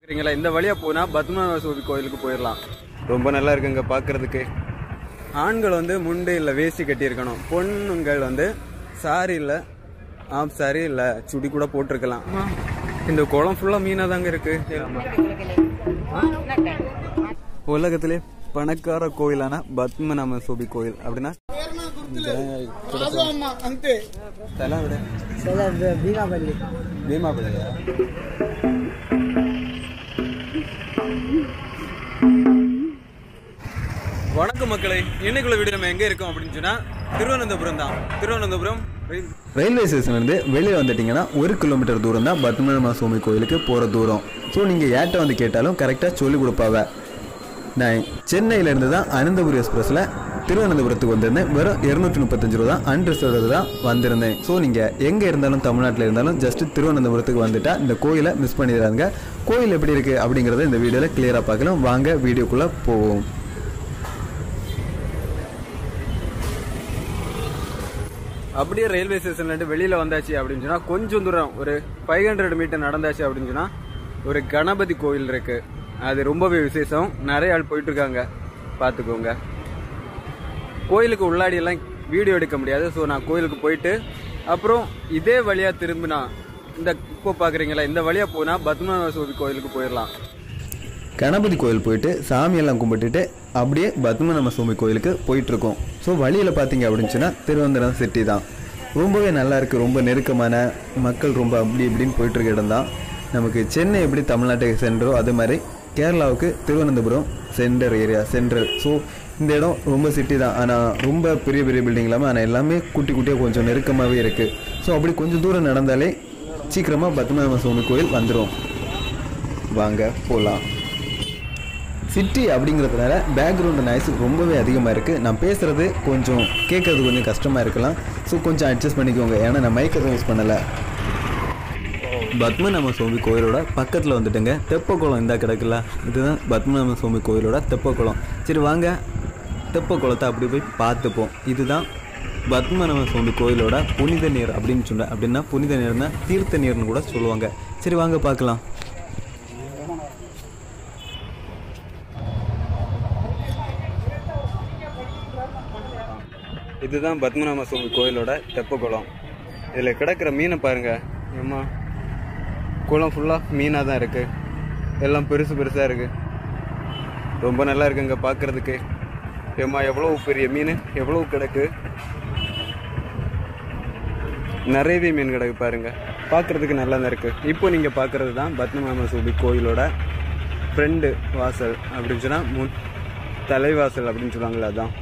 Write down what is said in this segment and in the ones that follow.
சரிங்களா இந்த வழியா போனா பத்மநாப சுவாமி கோயிலுக்கு போயிடலாம் ரொம்ப நல்லா இருக்குங்க பார்க்கிறதுக்கு ஆண்கள் வந்து முண்டு இல்லை வேஷ்டி கட்டியிருக்கணும் பொண்ணுங்கள் வந்து சாரி இல்லை ஆப் சாரி இல்லை சுடி கூட போட்டிருக்கலாம் இந்த குளம் ஃபுல்லா மீனா தாங்க இருக்கு உலகத்திலே பணக்கார கோயிலான பத்மநாப சுவாமி கோயில் அப்படின்னா అంతే தலை விட భీమాపల్లి பீமாபதியா வணக்கம் மக்களை இன்னைக்குள்ள வீடியோ நம்ம எங்க இருக்கோம் அப்படின்னு சொன்னா திருவனந்தபுரம் தான் திருவனந்தபுரம் ரயில்வே ஸ்டேஷன் இருந்து வெளியே வந்துட்டீங்கன்னா ஒரு கிலோமீட்டர் தூரம் தான் பத்மநாப சுவாமி கோயிலுக்கு போகிற தூரம் ஸோ நீங்கள் யார்கிட்ட வந்து கேட்டாலும் கரெக்டாக சொல்லி கொடுப்பாவ நான் சென்னையிலேருந்து தான் அனந்தபுரி எக்ஸ்பிரஸில் திருவனந்தபுரத்துக்கு வந்திருந்தேன் வெறும் இரநூத்தி முப்பத்தஞ்சு ரூபா தான் அன்ரிசர்வ்டு தான் வந்திருந்தேன் ஸோ நீங்கள் எங்கே இருந்தாலும் தமிழ்நாட்டில் இருந்தாலும் ஜஸ்ட் திருவனந்தபுரத்துக்கு வந்துட்டா இந்த கோயிலை மிஸ் பண்ணிடுறாங்க கோயில் எப்படி இருக்குது அப்படிங்கிறத இந்த வீடியோவில் கிளியராக பார்க்கலாம் வாங்க வீடியோக்குள்ளே போவோம் அப்படியே ரயில்வே ஸ்டேஷன்ல இருந்து வெளியில வந்தாச்சு அப்படின்னு சொன்னா கொஞ்சம் தூரம் ஒரு ஃபைவ் ஹண்ட்ரட் மீட்டர் நடந்தாச்சு அப்படின்னு சொன்னா ஒரு கணபதி கோயில் இருக்கு அது ரொம்பவே விசேஷம் நிறைய ஆள் போயிட்டு இருக்காங்க பார்த்துக்கோங்க கோயிலுக்கு உள்ளாடி எல்லாம் வீடியோ எடுக்க முடியாது ஸோ நான் கோயிலுக்கு போயிட்டு அப்புறம் இதே வழியா திரும்பினா இந்த இப்போ பாக்குறீங்களா இந்த வழியா போனா பத்மநாப சுவாமி கோயிலுக்கு போயிடலாம் கணபதி கோயில் போயிட்டு சாமியெல்லாம் கும்பிட்டுட்டு அப்படியே பத்மநாப சுவாமி கோயிலுக்கு போயிட்டு இருக்கோம் ஸோ வழியில் பார்த்தீங்க அப்படின்னு சொன்னா திருவனந்தபுரம் சிட்டி தான் ரொம்பவே நல்லா இருக்கு ரொம்ப நெருக்கமான மக்கள் ரொம்ப அப்படி இப்படின்னு போயிட்டு இருக்க இடம் தான் நமக்கு சென்னை எப்படி தமிழ்நாட்டுக்கு சென்றோ அது மாதிரி கேரளாவுக்கு Thiruvananthapuram centre area central so இந்த இடம் ரொம்ப சிட்டி தான் ஆனால் ரொம்ப பெரிய பெரிய பில்டிங் இல்லாமல் ஆனால் எல்லாமே குட்டி குட்டியாக கொஞ்சம் நெருக்கமாகவே இருக்குது ஸோ அப்படி கொஞ்சம் தூரம் நடந்தாலே சீக்கிரமாக பத்மநாப சுவாமி கோயில் வந்துடும் வாங்க போகலாம் சிட்டி அப்படிங்கிறதுனால பேக்ரவுண்ட் நாய்ஸ் ரொம்பவே அதிகமாக இருக்குது நான் பேசுகிறது கொஞ்சம் கேட்கறது கொஞ்சம் கஷ்டமாக இருக்கலாம் ஸோ கொஞ்சம் அட்ஜஸ்ட் பண்ணிக்கோங்க ஏன்னா நான் மைக் எதுவும் யூஸ் பண்ணலை பத்மநாப சுவாமி கோயிலோட பக்கத்தில் வந்துட்டுங்க தெப்பக்குளம் இந்த கிடக்குல இதுதான் பத்மநாப சுவாமி கோயிலோட தெப்பக்குளம் சரி வாங்க தெப்பக்குளத்தை அப்படி போய் பார்த்துப்போம் இதுதான் பத்மநாப சுவாமி கோயிலோட புனித நீர் அப்படின்னு சொன்ன அப்படின்னா புனித நீர்னா தீர்த்த நீர்னு கூட சொல்லுவாங்க சரி வாங்க பார்க்கலாம் இதுதான் பத்மநாப சுவாமி கோயிலோட தெப்பக்குளம் இதில் கிடக்கிற மீனை பாருங்க ஏம்மா குளம் ஃபுல்லாக மீனாக தான் இருக்கு எல்லாம் பெருசு பெருசாக இருக்கு ரொம்ப நல்லா இருக்குங்க பார்க்கறதுக்கு ஏம்மா எவ்வளோ பெரிய மீன் எவ்வளோ கிடக்கு நிறையவே மீன் கிடக்கு பாருங்க பார்க்கறதுக்கு நல்லா தான் இருக்கு இப்போ நீங்கள் பார்க்கறது தான் பத்மநாப சுவாமி கோயிலோட ஃப்ரெண்டு வாசல் அப்படின்னு சொன்னால் முன் தலைவாசல் அப்படின்னு சொல்லுவாங்களே அதான்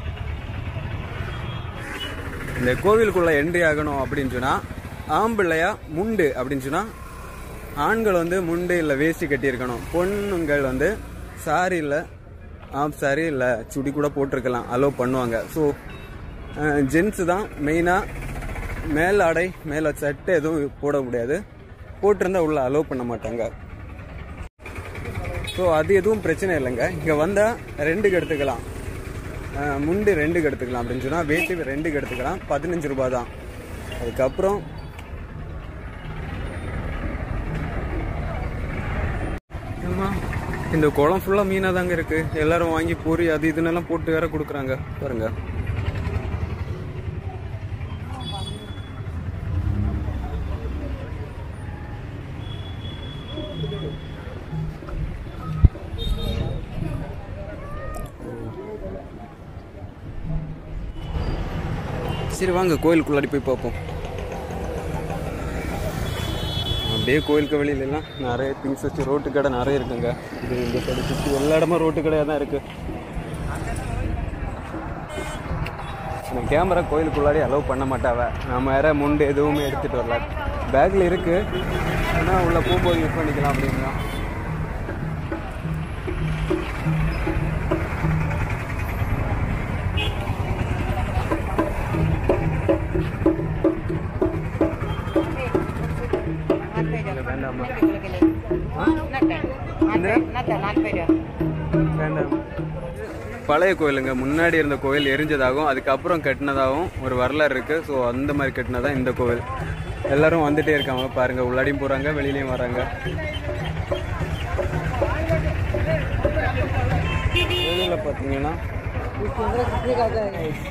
இந்த கோவிலுக்குள்ள என்ட்ரி ஆகணும் அப்படின்னு சொன்னா ஆம்பிள்ளையா முண்டு அப்படின்னு சொன்னா ஆண்கள் வந்து முண்டு இல்லை வேஷ்டி கட்டியிருக்கணும் பொண்ணுங்கள் வந்து சாரி இல்லை ஆப் சாரி இல்லை சுடி கூட போட்டிருக்கலாம் அலோவ் பண்ணுவாங்க ஸோ ஜென்ஸு தான் மெயினாக மேல் ஆடை மேலே சட்டை எதுவும் போட முடியாது போட்டிருந்தா உள்ள அலோவ் பண்ண மாட்டாங்க ஸோ அது எதுவும் பிரச்சனை இல்லைங்க இங்கே வந்தால் ரெண்டுக்கு எடுத்துக்கலாம் அஹ் முண்டு ரெண்டுக்கு எடுத்துக்கலாம் அப்படின்னு சொன்னால் வேட்டி ரெண்டுக்கு எடுத்துக்கலாம் பதினஞ்சு ரூபாய் தான் அதுக்கப்புறம் ஆமா, இந்த குளம் ஃபுல்லாக மீனாக தாங்க இருக்கு எல்லாரும் வாங்கி பொறி அது இதுன்னெல்லாம் போட்டு வேற கொடுக்குறாங்க பாருங்க சரி வாங்க கோயிலுக்குள்ளாடி போய் பார்ப்போம் அப்படியே கோயிலுக்கு வெளியில எல்லாம் நிறைய திங்ஸ் வச்சு ரோட்டு கடை நிறைய இருக்குங்க இது இந்த சைடு சுற்றி எல்லா இடமும் ரோட்டு கடையாக தான் இருக்கு இந்த கேமரா கோயிலுக்குள்ளாடி அலோவ் பண்ண மாட்டாவ நம்ம வேற முண்டு எதுவுமே எடுத்துட்டு வரல பேக்ல இருக்கு ஆனால் உள்ள போகும்போது யூஸ் பண்ணிக்கலாம் அப்படின்னா இல்லை வேண்டாமா வேண்டாம் பழைய கோயிலுங்க முன்னாடி இருந்த கோயில் எரிஞ்சதாகவும் அதுக்கப்புறம் கட்டினதாகவும் ஒரு வரலாறு இருக்கு ஸோ அந்த மாதிரி கட்டினதான் இந்த கோவில் எல்லாரும் வந்துட்டே இருக்காங்க பாருங்க உள்ளாடியும் போறாங்க வெளியிலயும் வராங்க பார்த்தீங்கன்னா किती काय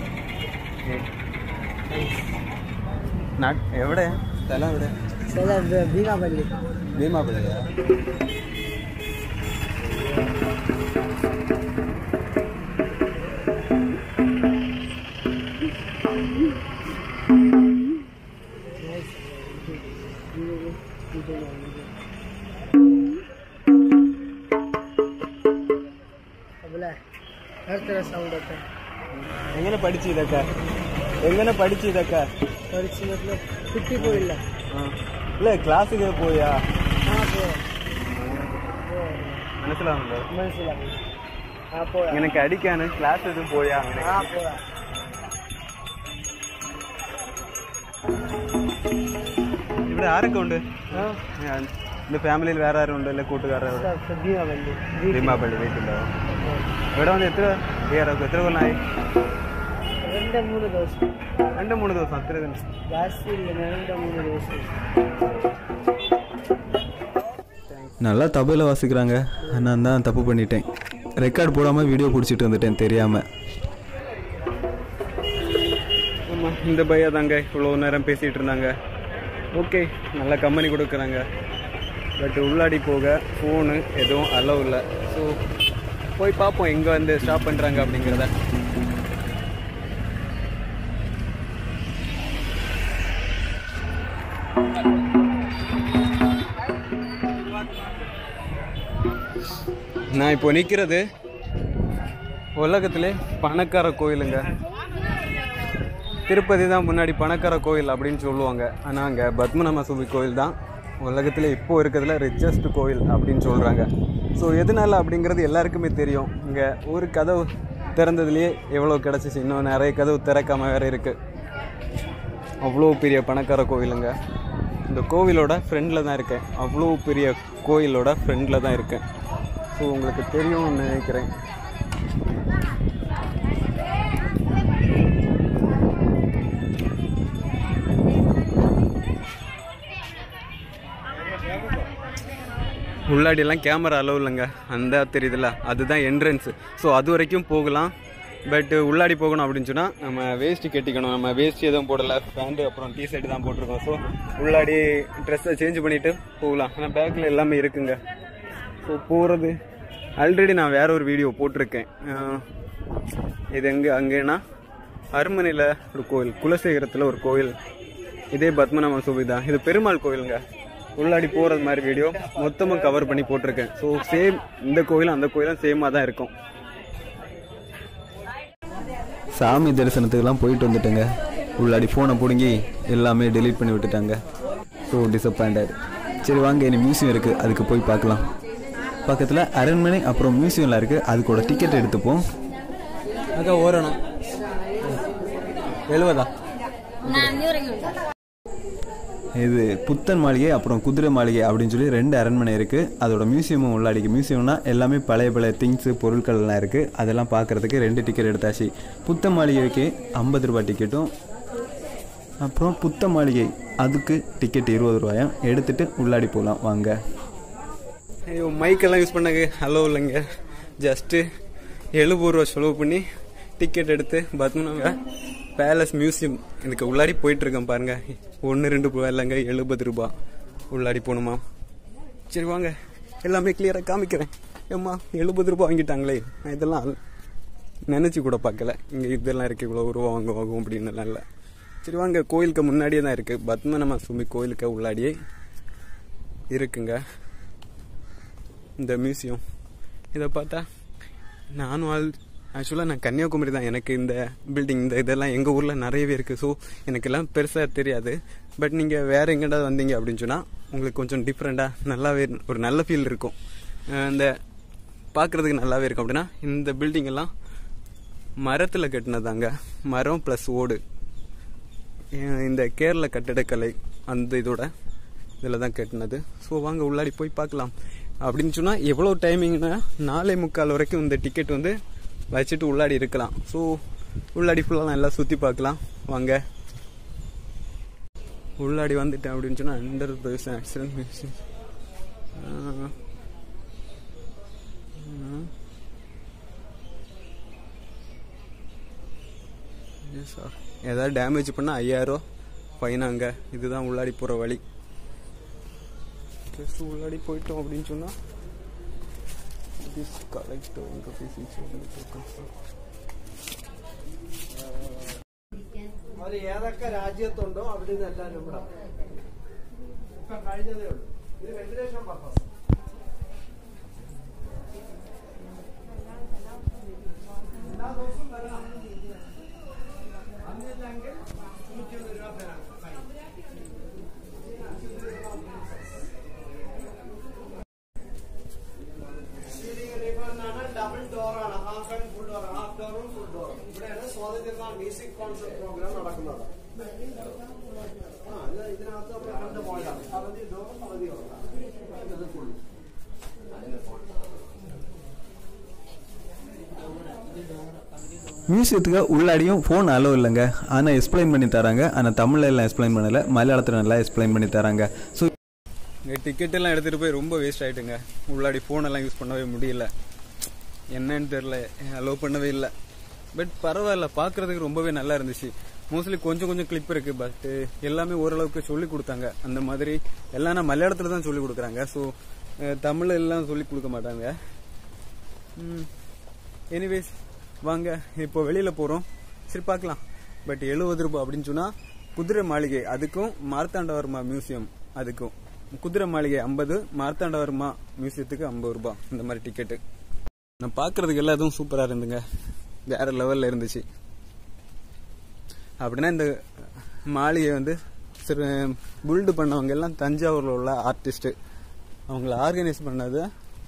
നാട്ട് എവിടെ സ്ഥലം എവിടെ त्याला भीमापल्ली ഭീമാപള്ളിയാ बोला हर तरह साउंड आता है എങ്ങനെ പഠിച്ചു ഇതൊക്കെ എങ്ങനെ പഠിച്ചു ഇതൊക്കെ पर्ची मतलब छुट्टी പോയില്ല ആ. ഇല്ലേ ക്ലാസ്സിൽ പോയാ ആ പോ മനസ്സിലാവുന്നുണ്ടോ മനസ്സിലായി ആ പോയാ ഇങ്ങനെ കടിക്കാന് ക്ലാസ് ഇത് പോയാ അങ്ങനെ ആ പോയാ ഇവിടെ ആരൊക്കെ ഉണ്ട് ആ ഞാൻ എന്റെ ഫാമിലിയിൽ വേറെ ആരും ഉണ്ട് അല്ലെ കൂട്ടുകാരെ ഭീമാപള്ളി ഭീമാപള്ളി വീട്ടിലോ ഇവിടെ വന്ന് എത്ര ഇയറൊക്കെ എത്ര കൊല്ലായി രണ്ട് മൂന്ന് ദിവസം രണ്ട് മൂന്ന് ദിവസം അത്ര തന്നെ ಜಾಸ್ತಿ ಇಲ್ಲ രണ്ട് മൂന്ന് ദിവസം நல்லா தபையில் வாசிக்கிறாங்க நான் தான் தப்பு பண்ணிட்டேன் ரெக்கார்ட் போடாமல் வீடியோ பிடிச்சிட்டு வந்துட்டேன் தெரியாமல் ஆமாம் இந்த பையா தாங்க இவ்வளோ நேரம் பேசிகிட்டு இருந்தாங்க ஓகே நல்ல கம்பெனி கொடுக்குறாங்க பட் உள்ளாடி போக ஃபோனு எதுவும் அலோவ் இல்லை ஸோ போய் பார்ப்போம் எங்கே வந்து ஸ்டாப் பண்ணுறாங்க அப்படிங்கிறத நான் இப்போ நிற்கிறது உலகத்திலே பணக்கார கோயிலுங்க திருப்பதி தான் முன்னாடி பணக்கார கோயில் அப்படின்னு சொல்லுவாங்க ஆனால் அங்கே பத்மநாப சுவாமி கோயில் தான் உலகத்தில் இப்போ இருக்கிறதுல ரிச்சஸ்ட் கோயில் அப்படின்னு சொல்கிறாங்க ஸோ எதனால அப்படிங்கிறது எல்லாருக்குமே தெரியும் இங்கே ஒரு கதவு திறந்ததுலேயே எவ்வளோ கிடச்சிச்சு இன்னும் நிறைய கதவு திறக்காம வேறு இருக்குது அவ்வளோ பெரிய பணக்கார கோயிலுங்க இந்த கோவிலோட ஃப்ரெண்டில் தான் இருக்கேன் அவ்வளோ பெரிய கோயிலோட ஃப்ரெண்டில் தான் இருக்கேன் ஸோ உங்களுக்கு தெரியும்னு நினைக்கிறேன் உள்ளாடியெல்லாம் கேமரா அளவு இல்லைங்க அந்த தெரியுதுல்ல அதுதான் என்ட்ரன்ஸ் ஸோ அது வரைக்கும் போகலாம் பட் உள்ளாடி போகணும் அப்படின்னு சொன்னால் நம்ம வேஷ்டி கட்டிக்கணும் நம்ம வேஷ்டி எதுவும் போடலை பேண்ட்டு அப்புறம் டிஷர்ட் தான் போட்டிருக்கோம் ஸோ உள்ளாடி ட்ரெஸ்ஸை சேஞ்ச் பண்ணிவிட்டு போகலாம் ஆனால் பேக்கில் எல்லாமே இருக்குங்க ஸோ போகிறது ஆல்ரெடி நான் வேற ஒரு வீடியோ போட்டிருக்கேன் அஹ் இது எங்கே அங்கேனா அரண்மனையில் ஒரு கோயில் குலசேகரத்தில் ஒரு கோயில் இதே பத்மநாப சுபிதா இது பெருமாள் கோயிலுங்க உள்ளாடி போகிறது மாதிரி வீடியோ மொத்தமாக கவர் பண்ணி போட்டிருக்கேன் ஸோ சேம் இந்த கோயிலும் அந்த கோயிலும் சேமாக தான் இருக்கும் சாமி தரிசனத்துக்கெல்லாம் போயிட்டு வந்துட்டேங்க உள்ளாடி ஃபோனை பிடுங்கி எல்லாமே டெலீட் பண்ணி விட்டுட்டாங்க ஸோ டிசப்பாயிண்டட் சரி வாங்க இனி மியூசியம் இருக்குது அதுக்கு போய் பார்க்கலாம் பக்கத்தில் அரண்மனை அப்புறம் மியூசியம்லாம் இருக்குது அதுக்கூட டிக்கெட் எடுத்துப்போம் அக்கா ஓரணும் எழுபதா இது புத்தன் மாளிகை அப்புறம் குதிரை மாளிகை அப்படின்னு சொல்லி ரெண்டு அரண்மனை இருக்குது அதோட மியூசியமும் உள்ளாடிக்கு மியூசியம்னா எல்லாமே பழைய பழைய திங்ஸு பொருட்கள் எல்லாம் இருக்குது அதெல்லாம் பார்க்குறதுக்கு ரெண்டு டிக்கெட் எடுத்தாச்சு புத்த மாளிகைக்கு ஐம்பது ரூபாய் டிக்கெட்டும் அப்புறம் புத்த மாளிகை அதுக்கு டிக்கெட் இருபது ரூபாயும் எடுத்துகிட்டு உள்ளாடி போகலாம் வாங்க ஐயோ மைக்கெல்லாம் யூஸ் பண்ணாங்க ஹலோ இல்லைங்க ஜஸ்ட்டு எழுபது ரூபா செலவு பண்ணி டிக்கெட் எடுத்து பத்மநாப பேலஸ் மியூசியம் இதுக்கு உள்ளாடி போயிட்டு இருக்கேன் பாருங்க ஒன்று ரெண்டு ரூபா இல்லைங்க எழுபது ரூபா உள்ளாடி போகணுமா சரி வாங்க எல்லாமே கிளியராக காமிக்கிறேன் ஏம்மா எழுபது ரூபா வாங்கிட்டாங்களே நான் இதெல்லாம் நினச்சி கூட பார்க்கல இங்கே இதெல்லாம் இருக்கு இவ்வளோ ரூபா வாங்க வாங்கும் அப்படின்னு இல்லை சரி வாங்க கோயிலுக்கு முன்னாடியே தான் இருக்குது பத்மநாப சுவாமி கோயிலுக்கு உள்ளாடியே இருக்குங்க இந்த மியூசியம் இதை பார்த்தா நானும் ஆள் ஆக்சுவலாக நான் கன்னியாகுமரி தான் எனக்கு இந்த பில்டிங் இந்த இதெல்லாம் எங்கள் ஊரில் நிறையவே இருக்குது ஸோ எனக்கெல்லாம் பெருசாக தெரியாது பட் நீங்கள் வேறு எங்கேயாவது வந்தீங்க அப்படின்னு சொன்னால் உங்களுக்கு கொஞ்சம் டிஃப்ரெண்ட்டாக நல்லாவே ஒரு நல்ல ஃபீல் இருக்கும் அஹ் இந்த பார்க்குறதுக்கு நல்லாவே இருக்கும் அப்படின்னா இந்த பில்டிங் எல்லாம் மரத்தில் கட்டினதாங்க மரம் ப்ளஸ் ஓடு அஹ் இந்த கேரள கட்டடக்கலை அந்த இதோட இதில் தான் கட்டினது ஸோ வாங்க உள்ளாடி போய் பார்க்கலாம் அப்படின்னு சொன்னால் எவ்வளோ டைமிங்னா நாலே முக்கால் வரைக்கும் இந்த டிக்கெட் வந்து வச்சுட்டு உள்ளாடி இருக்கலாம் ஸோ உள்ளாடி ஃபுல்லாக நல்லா சுற்றி பார்க்கலாம் வாங்க உள்ளாடி வந்துட்டேன் அப்படின்னு சொன்னால் அண்டர் பிரதேச ஆக்சிடென்ட் மியூசியம் ஏதாவது டேமேஜ் பண்ணால் ஐயாயிரம் ஃபைன் அங்கே இதுதான் உள்ளாடி போகிற வழி ஜஸ்ட் உள்ளாடி போயிட்டோம் அப்படின்னு சொன்னால் திஸ் கலெக்ட் ஒன் ருபீஸ் അവർ ഏതൊക്കെ രാജ്യത്തുണ്ടോ അവിടെ നിന്നെല്ലാം ഇവിടെ ഇപ്പൊ കഴിഞ്ഞതേ ഉള്ളൂ ഇത് വെന്റിലേഷൻ പർപ്പസ് എല്ലാ ദിവസവും വരണം വന്നില്ലെങ്കിൽ നൂറ്റിയൊന്ന് രൂപ തരാം ഫൈൻ. സീലിംഗ് റിബണാണ് ഡബിൾ ഡോറാണ് half and full door half ഡോറും ഫുൾ ഡോറും ഇവിടെയാണ് സ്വാതന്ത്ര്യ മ്യൂസിക് കോൺസേർട്ട് പ്രോഗ്രാം നടക്കുന്നത് ആ ഇത് ഇതിനകത്ത് നമ്മൾ കണ്ടു പോയതാണ് പകുതി ഡോറും പകുതി ഡോറാണ് ഇത് ഫുൾ மியூசியத்துக்கு உள்ளாடியும் ஃபோன் அலோ இல்லைங்க ஆனால் எக்ஸ்பிளைன் பண்ணி தராங்க ஆனால் தமிழ்ல எல்லாம் எக்ஸ்பிளைன் பண்ணலை மலையாளத்தில் நல்லா எக்ஸ்பிளைன் பண்ணி தராங்க ஸோ இங்கே டிக்கெட் எல்லாம் எடுத்துகிட்டு போய் ரொம்ப வேஸ்ட் ஆகிட்டுங்க உள்ளாடி ஃபோன் எல்லாம் யூஸ் பண்ணவே முடியல என்னன்னு தெரில அலோவ் பண்ணவே இல்லை பட் பரவாயில்ல பார்க்கறதுக்கு ரொம்பவே நல்லா இருந்துச்சு மோஸ்ட்லி கொஞ்சம் கொஞ்சம் கிளிப் இருக்கு பட் எல்லாமே ஓரளவுக்கு சொல்லி கொடுத்தாங்க அந்த மாதிரி எல்லாம் நான் மலையாளத்தில் தான் சொல்லி கொடுக்குறாங்க ஸோ தமிழ் எல்லாம் சொல்லி கொடுக்க மாட்டாங்க எனிவேஸ் வாங்க இப்போ வெளியில் போகிறோம் சரி பார்க்கலாம் பட் எழுபது ரூபாய் அப்படின்னு சொன்னால் குதிரை மாளிகை அதுக்கும் மார்த்தாண்டவர்மா மியூசியம் அதுக்கும் குதிரை மாளிகை ஐம்பது மார்த்தாண்டவர்மா மியூசியத்துக்கு ஐம்பது ரூபாய் இந்த மாதிரி டிக்கெட்டு நான் பார்க்கறதுக்கு எல்லாம் எதுவும் சூப்பராக இருந்துங்க வேற லெவலில் இருந்துச்சு அப்படின்னா இந்த மாளிகை வந்து சிறு புல்டு பண்ணவங்க எல்லாம் தஞ்சாவூரில் உள்ள ஆர்டிஸ்ட்டு அவங்கள ஆர்கனைஸ் பண்ணது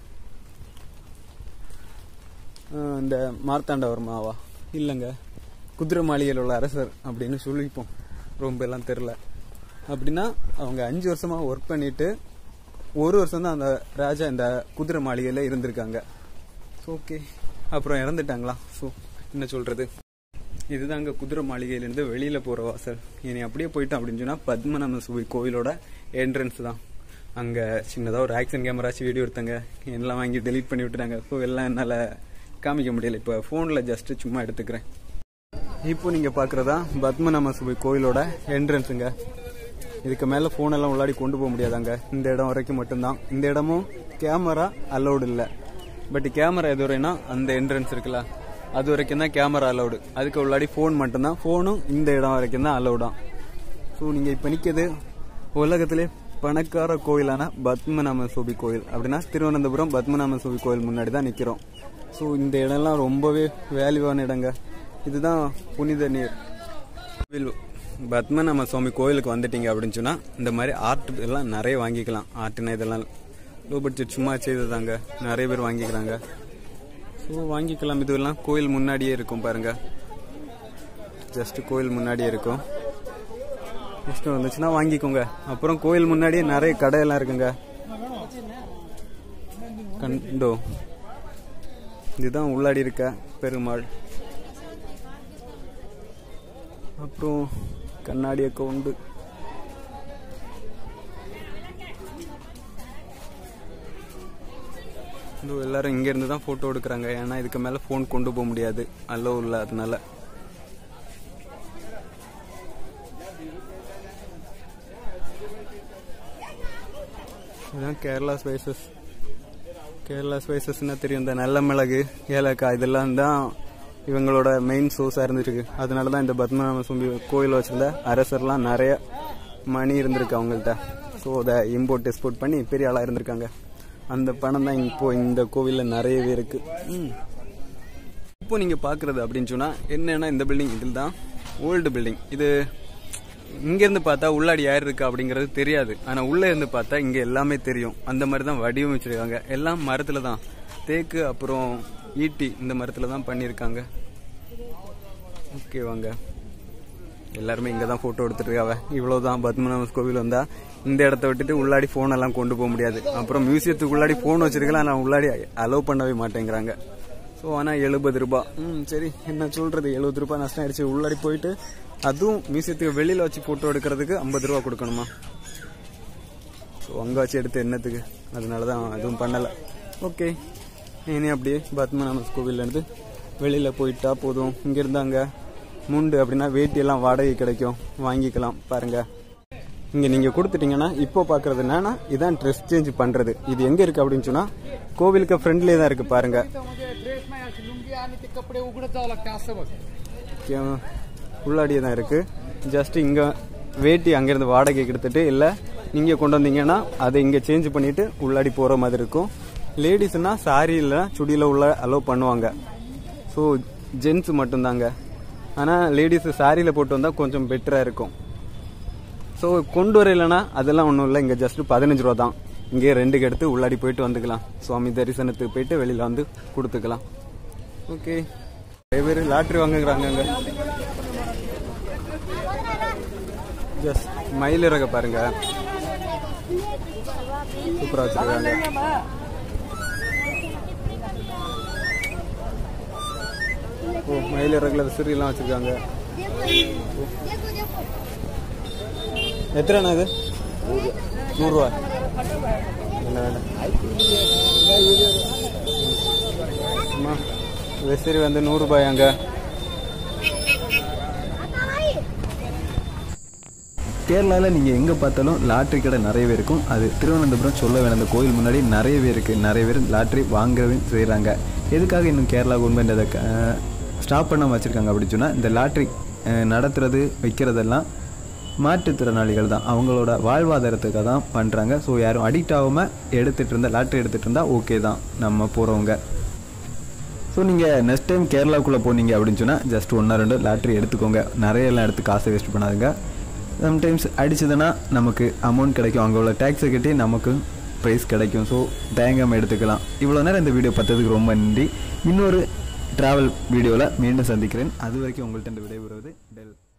அஹ் இந்த மார்த்தாண்டவர்மாவா இல்லைங்க குதிரை மாளிகையில் உள்ள அரசர் அப்படின்னு சொல்லிப்போம் ரொம்ப எல்லாம் தெரில அப்படின்னா அவங்க அஞ்சு வருஷமா ஒர்க் பண்ணிட்டு ஒரு வருஷம் தான் அந்த ராஜா இந்த குதிரை மாளிகையில் இருந்திருக்காங்க ஓகே அப்புறம் இறந்துட்டாங்களா ஸோ என்ன சொல்றது இதுதாங்க குதிரை மாளிகையிலேருந்து வெளியில் போகிற வாசல் இனி அப்படியே போயிட்டோம் அப்படின்னு சொன்னால் பத்மநாப சுவை கோயிலோட என்ட்ரன்ஸ் தான் அங்கே சின்னதாக ஒரு ஆக்ஷன் கேமராச்சு வீடியோ எடுத்தாங்க எல்லாம் வாங்கி டெலீட் பண்ணி விட்டுட்டாங்க ஸோ எல்லாம் என்னால் காமிக்க முடியல இப்போ ஃபோனில் ஜஸ்ட்டு சும்மா எடுத்துக்கிறேன் இப்போ நீங்கள் பார்க்குறதா பத்மநாப சுவை கோயிலோட என்ட்ரன்ஸுங்க இதுக்கு மேலே ஃபோனெல்லாம் உள்ளாடி கொண்டு போக முடியாதாங்க இந்த இடம் வரைக்கும் மட்டும்தான் இந்த இடமும் கேமரா அலௌடு இல்லை பட் கேமரா எது வரைனா அந்த என்ட்ரன்ஸ் இருக்குல்ல அது வரைக்கும் தான் கேமரா அலௌடு அதுக்கு உள்ளாடி ஃபோன் மட்டும்தான் ஃபோனும் இந்த இடம் வரைக்கும் தான் அலௌடாம் ஸோ நீங்கள் இப்போ நிற்கிறது உலகத்திலே பணக்கார கோயிலான பத்மநாப சுவாமி கோயில் அப்படின்னா திருவனந்தபுரம் பத்மநாப சுவாமி கோயில் முன்னாடி தான் நிற்கிறோம் ஸோ இந்த இடம்லாம் ரொம்பவே வேல்யூவான இடங்க இதுதான் புனித நீர் கோவில் பத்மநாப சுவாமி கோயிலுக்கு வந்துட்டீங்க அப்படின்னு சொன்னா இந்த மாதிரி ஆர்ட் எல்லாம் நிறைய வாங்கிக்கலாம் ஆர்ட்னா இதெல்லாம் லோ பட்ஜெட் சும்மா செய்ததாங்க நிறைய பேர் வாங்கிக்கிறாங்க ஸோ வாங்கிக்கலாம் இதெல்லாம் கோயில் முன்னாடியே இருக்கும் பாருங்க ஜஸ்ட் கோயில் முன்னாடியே இருக்கும் இஷ்டம் வந்துச்சுன்னா வாங்கிக்கோங்க அப்புறம் கோயில் முன்னாடியே நிறைய கடையெல்லாம் இருக்குங்க கண்டோ இதுதான் உள்ளாடி இருக்க பெருமாள் அப்புறம் கண்ணாடி அக்கௌண்ட் இதோ எல்லாரும் இங்க இருந்து தான் போட்டோ எடுக்கிறாங்க ஏன்னா இதுக்கு மேல ஃபோன் கொண்டு போக முடியாது அல்லோ இல்ல அதனால இதுதான் கேரளா ஸ்பைசஸ் கேரளா ஸ்பைசஸ்னா தெரியும் இந்த நல்ல மிளகு ஏலக்காய் இதெல்லாம் தான் இவங்களோட மெயின் சோர்ஸாக இருந்துருக்கு அதனால தான் இந்த பத்மநாப சுவாமி கோயில் வச்சிருந்த அரசர்லாம் நிறைய மணி இருந்திருக்கு அவங்கள்ட்ட ஸோ அதை இம்போர்ட் எக்ஸ்போர்ட் பண்ணி பெரிய ஆளாக இருந்திருக்காங்க அந்த பணம் தான் இப்போ இந்த கோவிலில் நிறையவே இருக்கு ம். இப்போ நீங்கள் பார்க்குறது அப்படின்னு சொன்னால் என்னன்னா இந்த பில்டிங் இதில் தான் ஓல்டு பில்டிங் இது இங்கேருந்து பார்த்தா உள்ளாடி யார் இருக்கா அப்படிங்கிறது தெரியாது ஆனால் உள்ளே இருந்து பார்த்தா இங்கே எல்லாமே தெரியும் அந்த மாதிரி தான் வடிவமைச்சிருக்காங்க எல்லாம் மரத்தில் தான் தேக்கு அப்புறம் ஈட்டி இந்த மரத்தில் தான் பண்ணியிருக்காங்க ஓகே வாங்க எல்லாருமே இங்கே தான் ஃபோட்டோ எடுத்துட்டு இருக்காங்க இவ்வளோதான் பத்மநாப கோவில் வந்தா இந்த இடத்த விட்டுட்டு உள்ளாடி ஃபோன் எல்லாம் கொண்டு போக முடியாது அப்புறம் மியூசியத்துக்கு உள்ளாடி ஃபோன் வச்சிருக்கலாம் ஆனால் உள்ளாடி அலோவ் பண்ணவே மாட்டேங்கிறாங்க ஸோ ஆனால் எழுபது ரூபாய் ம் சரி என்ன சொல்றது எழுபது ரூபாய் நஷ்டம் ஆயிடுச்சு உள்ளாடி போயிட்டு அதுவும் மியூசியத்துக்கு வெளியில் வச்சு ஃபோட்டோ எடுக்கிறதுக்கு ஐம்பது ரூபா கொடுக்கணுமா ஸோ அங்கே வச்சு எடுத்து என்னத்துக்கு அதனால தான் எதுவும் பண்ணலை ஓகே இனி அப்படியே பத்மநாப கோவில்லேருந்து வெளியில் போயிட்டா போதும் இங்கே இருந்தாங்க முண்டு அப்படின்னா வேட்டி எல்லாம் வாடகை கிடைக்கும் வாங்கிக்கலாம் பாருங்க இங்க நீங்க கொடுத்துட்டீங்கன்னா இப்போ பாக்குறது என்னன்னா இதான் ட்ரெஸ் சேஞ்ச் பண்றது இது எங்க இருக்கு அப்படின்னு சொன்னா கோவிலுக்கு ஃப்ரெண்ட்லயே தான் இருக்கு பாருங்க ड्रेस नाही अशी लुंगी आणि ते कपडे उघडत जावं लागते असं बघ முக்கியம் உள்ளாடியே தான் இருக்கு ஜஸ்ட் இங்க வேட்டி அங்கிருந்து வாடகை எடுத்துட்டு இல்ல நீங்க கொண்டு வந்தீங்கன்னா அதை இங்க சேஞ்ச் பண்ணிட்டு உள்ளாடி போற மாதிரி இருக்கும் லேடிஸ்னா சாரி இல்ல சுடியில உள்ள அலோவ் பண்ணுவாங்க ஸோ ஜென்ஸ் மட்டும்தாங்க ஆனா லேடிஸ் சாரியில போட்டு வந்தா கொஞ்சம் பெட்டரா இருக்கும் ஸோ கொண்டு வரலனா அதெல்லாம் ஒன்றும் இல்லை இங்கே ஜஸ்ட் பதினஞ்சு ரூபா தான் இங்கே ரெண்டுக்கு எடுத்து உள்ளாடி போயிட்டு வந்துக்கலாம் சுவாமி தரிசனத்துக்கு போயிட்டு வெளியில் வந்து கொடுத்துக்கலாம் ஓகே நிறைய பேர் லாட்ரி வாங்குறாங்க அங்கே ஜஸ்ட் மயிலிறக பாருங்க சூப்பராக வச்சிருக்காங்க ஓ மயிலிறகுல விசிறிலாம் வச்சிருக்காங்க எத்தனை இது நூறுரூவா வேண்டாம் வேண்டாம் அம்மா விசிறி வந்து நூறுரூபாயாங்க கேரளாவில் நீங்கள் எங்கே பார்த்தாலும் லாட்ரி கடை நிறையவே இருக்கும் அது திருவனந்தபுரம் சொல்ல வேணும் அந்த கோயில் முன்னாடி நிறையவே இருக்குது நிறைய பேர் லாட்ரி வாங்கவே செய்கிறாங்க எதுக்காக இன்னும் கேரளா கவர்மெண்ட் அதை ஸ்டாப் பண்ணாமல் வச்சுருக்காங்க அப்படின்னு சொன்னால் இந்த லாட்ரி நடத்துறது வைக்கிறதெல்லாம் மாற்றுத்திறனாளிகள் தான் அவங்களோட வாழ்வாதாரத்துக்காக தான் பண்ணுறாங்க ஸோ யாரும் அடிக்ட் ஆகாமல் எடுத்துகிட்டு இருந்தால் லாட்ரி எடுத்துகிட்டு இருந்தால் ஓகே தான் நம்ம போகிறவங்க ஸோ நீங்கள் நெக்ஸ்ட் டைம் கேரளாவுக்குள்ளே போனீங்க அப்படின்னு சொன்னால் ஜஸ்ட் ஒன்றா ரெண்டு லாட்ரி எடுத்துக்கோங்க நிறைய எல்லாம் எடுத்து காசை வேஸ்ட் பண்ணாதுங்க சம்டைம்ஸ் அடிச்சதுன்னா நமக்கு அமௌண்ட் கிடைக்கும் அங்கே உள்ள டேக்ஸை கட்டி நமக்கு ப்ரைஸ் கிடைக்கும் ஸோ தேங்காமல் எடுத்துக்கலாம் இவ்வளோ நேரம் இந்த வீடியோ பார்த்ததுக்கு ரொம்ப நன்றி இன்னொரு ட்ராவல் வீடியோவில் மீண்டும் சந்திக்கிறேன் அது வரைக்கும் உங்கள்கிட்ட விடைபெறுவது டெல்